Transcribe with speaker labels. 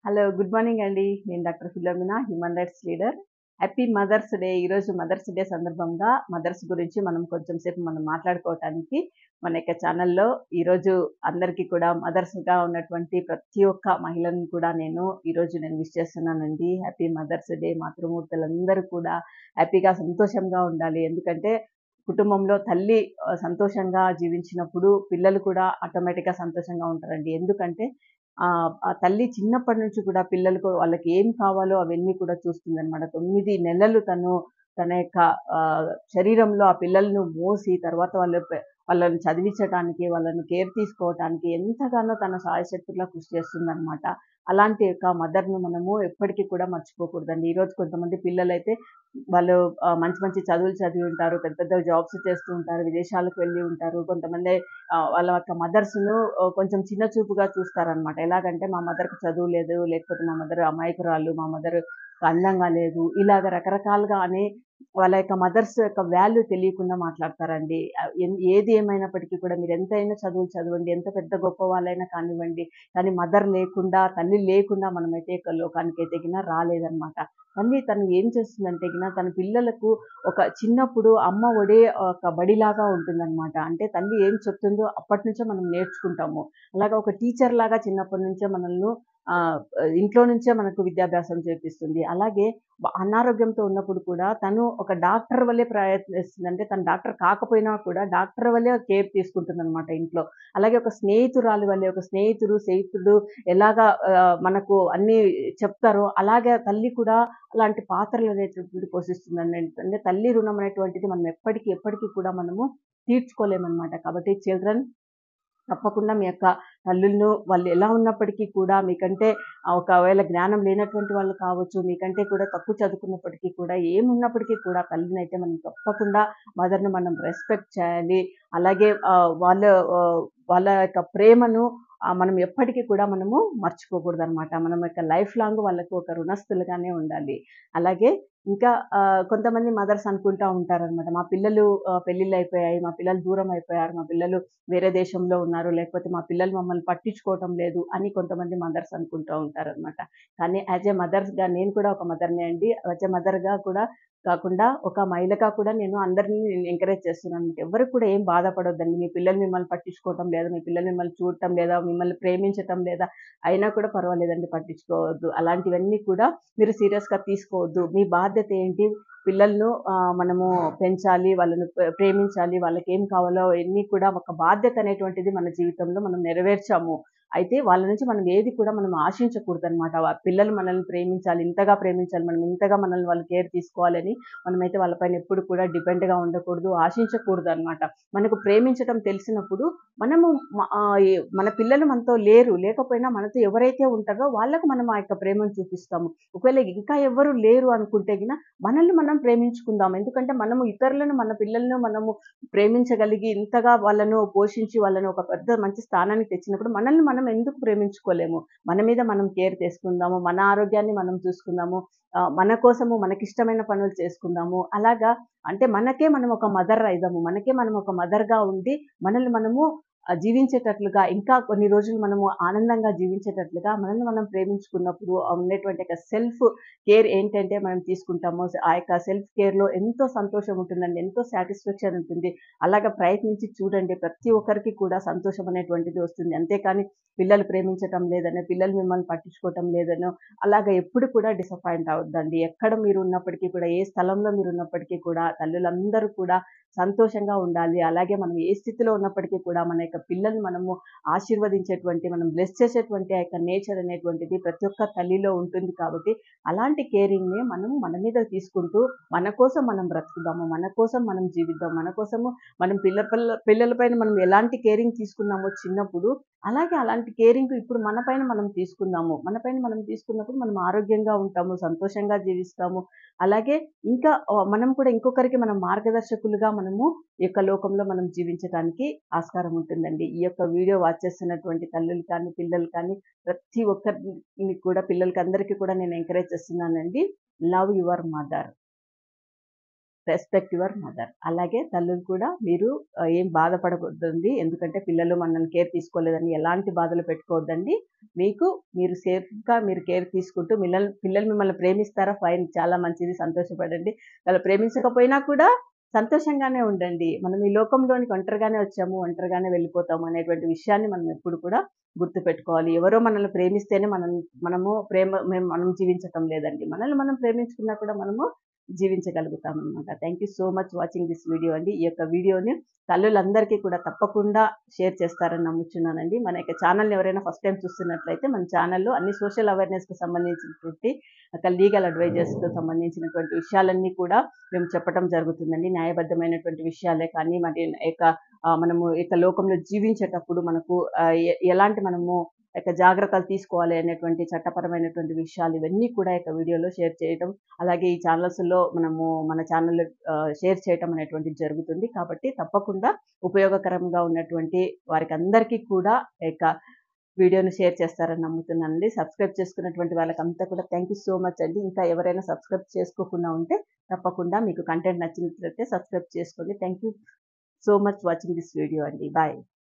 Speaker 1: hello good morning అండి నేను doctor Philomina human rights leader happy mother's day ఈరోజు mother's day సందర్భంగా మదర్స్ గురించి మనం కొంచెం సేపు మనం మాట్లాడుకోవటానికి మన యొక్క ఛానల్లో ఈరోజు అందరికీ కూడా మదర్స్గా ఉన్నటువంటి ప్రతి ఒక్క మహిళను కూడా నేను ఈరోజు నేను విష్ చేస్తున్నానండి హ్యాపీ మదర్స్ డే మాతృమూర్తులందరూ కూడా హ్యాపీగా సంతోషంగా ఉండాలి ఎందుకంటే కుటుంబంలో తల్లి ఆ, సంతోషంగా జీవించినప్పుడు పిల్లలు కూడా ఆటోమేటిక్గా సంతోషంగా ఉంటారండి ఎందుకంటే ఆ ఆ తల్లి చిన్నప్పటి నుంచి కూడా పిల్లలకు వాళ్ళకి ఏం కావాలో అవన్నీ కూడా చూస్తుంది అనమాట తొమ్మిది నెలలు తను తన యొక్క ఆ, శరీరంలో ఆ పిల్లలను మోసి తర్వాత వాళ్ళ పె- వాళ్ళని చదివించడానికి వాళ్ళని కేర్ తీసుకోవడానికి ఎంతగానో తన సాయశక్తులా కృషి చేస్తుంది అనమాట అలాంటి యొక్క మదర్ను మనము ఎప్పటికీ కూడా మర్చిపోకూడదండి ఈరోజు కొంతమంది పిల్లలు అయితే వాళ్ళు ఆ, మంచి మంచి చదువులు చదివి ఉంటారు పెద్ద పెద్ద జాబ్స్ చేస్తూ ఉంటారు విదేశాలకు వెళ్ళి ఉంటారు కొంతమంది ఆ, వాళ్ళ యొక్క మదర్స్ను కొంచెం చిన్న చూపుగా చూస్తారనమాట ఎలాగంటే మా మదర్కి చదువు లేదు లేకపోతే మా మదర్ అమాయకురాలు మా మదర్ అందంగా లేదు ఇలాగ రకరకాలుగా అని వాళ్ళ యొక్క మదర్స్ యొక్క వాల్యూ తెలియకుండా మాట్లాడతారండి ఆ, ఎన్- ఏది ఏమైనప్పటికీ కూడా మీరు ఎంతైనా చదువులు చదవండి ఎంత పెద్ద గొప్ప వాళ్ళైనా కానివ్వండి కానీ మదర్ లేకుండా తల్లి లేకుండా మనమైతే ఈ యొక్క లోకానికి అయితే గిన రాలేదన్నమాట తల్లి తను ఏం చేస్తుందంటే గిన తన పిల్లలకు ఒక చిన్నప్పుడు అమ్మ ఒడే ఒక బడిలాగా ఉంటుందన్నమాట అంటే తల్లి ఏం చెప్తుందో అప్పటి నుంచే మనం నేర్చుకుంటాము అలాగా ఒక టీచర్ లాగా చిన్నప్పటి నుంచే మనల్ని ఆ, ఇంట్లో నుంచే మనకు విద్యాభ్యాసం చేపిస్తుంది అలాగే బ- అనారోగ్యంతో ఉన్నప్పుడు కూడా తను ఒక డాక్టర్ వల్లే ప్రయత్నిస్తుంది అంటే తను డాక్టర్ కాకపోయినా కూడా డాక్టర్ వల్లే కేర్ తీసుకుంటుంది అనమాట ఇంట్లో అలాగే ఒక స్నేహితురాలు వల్లే ఒక స్నేహితుడు స్నేహితుడు ఎలాగా ఆ, మనకు అన్ని చెప్తారో అలాగే తల్లి కూడా అలాంటి పాత్రలు అనేటువంటిది పోషిస్తుందండి అంటే తల్లి రుణం అనేటువంటిది మనం ఎప్పటికీ ఎప్పటికీ కూడా మనము తీర్చుకోలేమన్నమాట కాబట్టి చిల్డ్రన్ తప్పకుండా మీ యొక్క తల్లులను వాళ్ళు ఎలా ఉన్నప్పటికీ కూడా మీకంటే ఆ, ఒకవేళ జ్ఞానం లేనటువంటి వాళ్ళు కావచ్చు మీకంటే కూడా తక్కువ చదువుకున్నప్పటికీ కూడా ఏమున్నప్పటికీ కూడా తల్లిని అయితే మనం తప్పకుండా మదర్ని మనం రెస్పెక్ట్ చేయాలి అలాగే ఆ, వాళ్ళ ఆ, వాళ్ళ యొక్క ప్రేమను ఆ, మనం ఎప్పటికీ కూడా మనము మర్చిపోకూడదు అనమాట మనం యొక్క లైఫ్ లాంగ్ వాళ్ళకు ఒక రుణస్థులుగానే ఉండాలి అలాగే ఇంకా ఆ, కొంతమంది మదర్స్ అనుకుంటా ఉంటారనమాట మా పిల్లలు ఆ, పెళ్ళిళ్ళు అయిపోయాయి మా పిల్లలు దూరం అయిపోయారు మా పిల్లలు వేరే దేశంలో ఉన్నారు లేకపోతే మా పిల్లలు మమ్మల్ని పట్టించుకోవటం లేదు అని కొంతమంది మదర్స్ అనుకుంటూ ఉంటారనమాట కానీ యాజ్ ఏ మదర్స్గా నేను కూడా ఒక మదర్నే అండి యాజ్ ఏ మదర్గా కూడా కాకుండా ఒక మహిళగా కూడా నేను అందరినీ ఎంకరేజ్ చేస్తున్నాను ఎవరు కూడా ఏం బాధపడొద్దండి మీ పిల్లలు మిమ్మల్ని పట్టించుకోవటం లేదా మీ పిల్లలు మిమ్మల్ని చూడటం లేదా మిమ్మల్ని ప్రేమించటం లేదా అయినా కూడా పర్వాలేదండి పట్టించుకోవద్దు అలాంటివన్నీ కూడా మీరు సీరియస్గా తీసుకోవద్దు మీ బాధ్యత ఏంటి పిల్లలను ఆ, మనము పెంచాలి వాళ్ళను ప్రే- ప్రేమించాలి వాళ్ళకి ఏం కావాలో అవన్నీ కూడా ఒక బాధ్యత అనేటువంటిది మన జీవితంలో మనం నెరవేర్చాము అయితే వాళ్ళ నుంచి మనం ఏది కూడా మనం ఆశించకూడదు అనమాట పిల్లలు మనల్ని ప్రేమించాలి ఇంతగా ప్రేమించాలి మనం ఇంతగా మనల్ని వాళ్ళు కేర్ తీసుకోవాలని మనమైతే వాళ్ళపైన ఎప్పుడు కూడా డిపెండ్గా ఉండకూడదు ఆశించకూడదు అనమాట మనకు ప్రేమించడం తెలిసినప్పుడు మనము మ- ఆ, ఈ- మన పిల్లలు మనతో లేరు లేకపోయినా మనతో ఎవరైతే ఉంటారో వాళ్ళకు మనం ఆ యొక్క ప్రేమను చూపిస్తాము ఒకవేళ ఇంకా ఎవరు లేరు అనుకుంటే గిన మనల్ని మనం ప్రేమించుకుందాం ఎందుకంటే మనము ఇతరులను మన పిల్లలను మనము ప్రేమించగలిగి ఇంతగా వాళ్ళను పోషించి వాళ్ళను ఒక పెద్ద మంచి స్థానానికి తెచ్చినప్పుడు మనల్ని మనం ఎందుకు ప్రేమించుకోలేము మన మీద మనం కేర్ తీసుకుందాము మన ఆరోగ్యాన్ని మనం చూసుకుందాము ఆ, మన కోసము మనకిష్టమైన పనులు చేసుకుందాము అలాగా అంటే మనకే మనం ఒక మదర్ అయిదాము మనకే మనం ఒక మదర్గా ఉండి మనల్ని మనము ఆ, జీవించేటట్లుగా ఇంకా కొన్ని రోజులు మనము ఆనందంగా జీవించేటట్లుగా మనల్ని మనం ప్రేమించుకున్నప్పుడు ఆ ఉండేటువంటి యొక్క సెల్ఫ్ కేర్ ఏంటంటే మనం తీసుకుంటామో ఆ యొక్క సెల్ఫ్ కేర్లో ఎంతో సంతోషం ఉంటుందండి ఎంతో సాటిస్ఫాక్షన్ ఉంటుంది అలాగా ప్రయత్నించి చూడండి ప్రతి ఒక్కరికి కూడా సంతోషం అనేటువంటిది వస్తుంది అంతేకాని పిల్లలు ప్రేమించటం లేదనో పిల్లలు మిమ్మల్ని పట్టించుకోవటం లేదనో అలాగా ఎప్పుడు కూడా డిసప్పాయింట్ అవద్దండి ఎక్కడ మీరు ఉన్నప్పటికీ కూడా ఏ స్థలంలో మీరు ఉన్నప్పటికీ కూడా తల్లులందరూ కూడా సంతోషంగా ఉండాలి అలాగే మనం ఏ స్థితిలో ఉన్నప్పటికీ కూడా మన యొక్క పిల్లల్ని మనము ఆశీర్వదించేటువంటి మనం బ్లెస్ చేసేటువంటి ఆ యొక్క నేచర్ అనేటువంటిది ప్రతి ఒక్క తల్లిలో ఉంటుంది కాబట్టి అలాంటి కేరింగ్ని మనం మన మీద తీసుకుంటూ మన కోసం మనం బ్రతుకుదాము మన కోసం మనం జీవిద్దాం మన కోసము మనం పిల్ల పిల్ల పిల్లలపైన మనం ఎలాంటి కేరింగ్ తీసుకున్నామో చిన్నప్పుడు అలాగే అలాంటి కేరింగ్ ఇప్పుడు మన పైన మనం తీసుకుందాము మన పైన మనం తీసుకున్నప్పుడు మనం ఆరోగ్యంగా ఉంటాము సంతోషంగా జీవిస్తాము అలాగే ఇంకా ఆ, మనం కూడా ఇంకొకరికి మనం మార్గదర్శకులుగా మనము ఈ యొక్క లోకంలో మనం జీవించడానికి ఆస్కారం ఉంటుందండి ఈ యొక్క వీడియో వాచ్ చేస్తున్నటువంటి తల్లులు కానీ పిల్లలు కానీ ప్రతి ఒక్కరిని కూడా పిల్లలకి అందరికీ కూడా నేను ఎంకరేజ్ చేస్తున్నానండి love your mother respect your mother అలాగే తల్లులు కూడా మీరు ఆ, ఏం బాధపడకూడదండి ఎందుకంటే పిల్లలు మనల్ని కేర్ తీసుకోలేదని ఎలాంటి బాధలు పెట్టుకోవద్దండి మీకు మీరు సేఫ్గా మీరు కేర్ తీసుకుంటూ పిల్లలు పిల్లలు మిమ్మల్ని ప్రేమిస్తారా ఫైన్ చాలా మంచిది సంతోషపడండి వాళ్ళు ప్రేమించకపోయినా కూడా సంతోషంగానే ఉండండి మనం ఈ లోకంలోనికి ఒంటరిగానే వచ్చాము ఒంటరిగానే వెళ్ళిపోతాము అనేటువంటి విషయాన్ని మనం ఎప్పుడు కూడా గుర్తుపెట్టుకోవాలి ఎవరో మనల్ని ప్రేమిస్తేనే మనం మనము ప్రేమ మేము మనం జీవించటం లేదండి మనల్ని మనం ప్రేమించుకున్నా కూడా మనము జీవించగలుగుతాం అనమాట thank you so much watching this video అండి ఈ యొక్క వీడియోని తల్లులందరికీ కూడా తప్పకుండా షేర్ చేస్తారని నమ్ముచున్నానండి మన యొక్క ఛానల్ని ఎవరైనా ఫస్ట్ టైం చూస్తున్నట్లయితే మన ఛానల్లో అన్ని సోషల్ అవేర్నెస్కి సంబంధించినటువంటి ఒక లీగల్ అడ్వైజర్స్కి సంబంధించినటువంటి విషయాలన్నీ కూడా మేము చెప్పడం జరుగుతుందండి న్యాయబద్ధమైనటువంటి విషయాలే కానీ మరి యొక్క ఆ, మనము ఇక లోకంలో జీవించేటప్పుడు మనకు ఆ, ఎ- ఎలాంటి మనము యొక్క జాగ్రత్తలు తీసుకోవాలి అనేటువంటి చట్టపరమైనటువంటి విషయాలు ఇవన్నీ కూడా ఈ యొక్క వీడియోలో షేర్ చేయడం అలాగే ఈ ఛానల్స్లో మనము మన ఛానల్ షేర్ చేయటం అనేటువంటిది జరుగుతుంది కాబట్టి తప్పకుండా ఉపయోగకరంగా ఉన్నటువంటి వారికి అందరికీ కూడా ఈ యొక్క వీడియోని షేర్ చేస్తారని నమ్ముతున్నానండి సబ్స్క్రైబ్ చేసుకున్నటువంటి వాళ్ళకంతా కూడా థ్యాంక్ యూ సో మచ్ అండి ఇంకా ఎవరైనా సబ్స్క్రైబ్ చేసుకోకుండా ఉంటే తప్పకుండా మీకు కంటెంట్ నచ్చినట్లయితే సబ్స్క్రైబ్ చేసుకోండి thank you so much watching this video అండి బాయ్